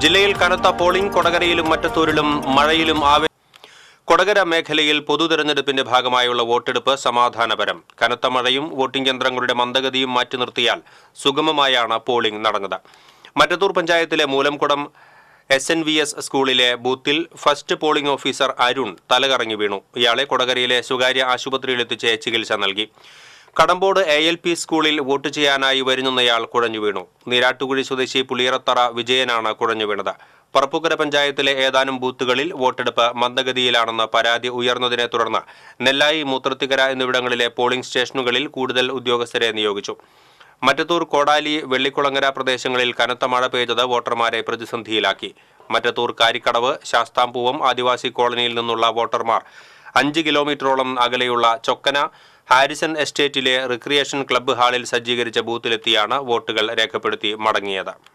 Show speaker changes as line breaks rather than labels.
ജില്ലയിൽ കനത്ത പോളിംഗ് കൊടകരയിലും മറ്റത്തൂരിലും മഴയിലും ആവേ കൊടകര മേഖലയിൽ പൊതു തെരഞ്ഞെടുപ്പിന്റെ ഭാഗമായുള്ള വോട്ടെടുപ്പ് സമാധാനപരം കനത്ത മഴയും വോട്ടിംഗ് യന്ത്രങ്ങളുടെ മന്ദഗതിയും മാറ്റി നിർത്തിയാൽ സുഗമമായാണ് പോളിംഗ് നടന്നത് മറ്റത്തൂർ പഞ്ചായത്തിലെ മൂലംകുടം എസ് എൻ വി എസ് സ്കൂളിലെ ബൂത്തിൽ ഫസ്റ്റ് പോളിംഗ് ഓഫീസർ അരുൺ തലകറങ്ങി വീണു ഇയാളെ കൊടകരയിലെ സ്വകാര്യ ആശുപത്രിയിലെത്തിച്ച് ചികിത്സ നൽകി കടമ്പോട് എ എൽ പി സ്കൂളിൽ വോട്ട് ചെയ്യാനായി വരുന്നയാൾ കുഴഞ്ഞു വീണു നീരാട്ടുകുഴി സ്വദേശി പുളിയറത്തറ വിജയനാണ് കുഴഞ്ഞു വീണത് പറപ്പുക്കര പഞ്ചായത്തിലെ ഏതാനും ബൂത്തുകളിൽ വോട്ടെടുപ്പ് മന്ദഗതിയിലാണെന്ന് പരാതി ഉയർന്നതിനെ തുടർന്ന് നെല്ലായി മൂത്രത്തിക്കര എന്നിവിടങ്ങളിലെ പോളിംഗ് സ്റ്റേഷനുകളിൽ കൂടുതൽ ഉദ്യോഗസ്ഥരെ നിയോഗിച്ചു മറ്റത്തൂർ കോടാലി വെള്ളിക്കുളങ്ങര പ്രദേശങ്ങളിൽ കനത്ത മഴ പെയ്തത് വോട്ടർമാരെ പ്രതിസന്ധിയിലാക്കി മറ്റത്തൂർ കാരിക്കടവ് ശാസ്താംപൂവം ആദിവാസി കോളനിയിൽ നിന്നുള്ള വോട്ടർമാർ അഞ്ച് കിലോമീറ്ററോളം അകലെയുള്ള ചൊക്കന ഹാരിസൺ എസ്റ്റേറ്റിലെ റിക്രിയേഷൻ ക്ലബ്ബ് ഹാളിൽ സജ്ജീകരിച്ച ബൂത്തിലെത്തിയാണ് വോട്ടുകൾ രേഖപ്പെടുത്തി മടങ്ങിയത്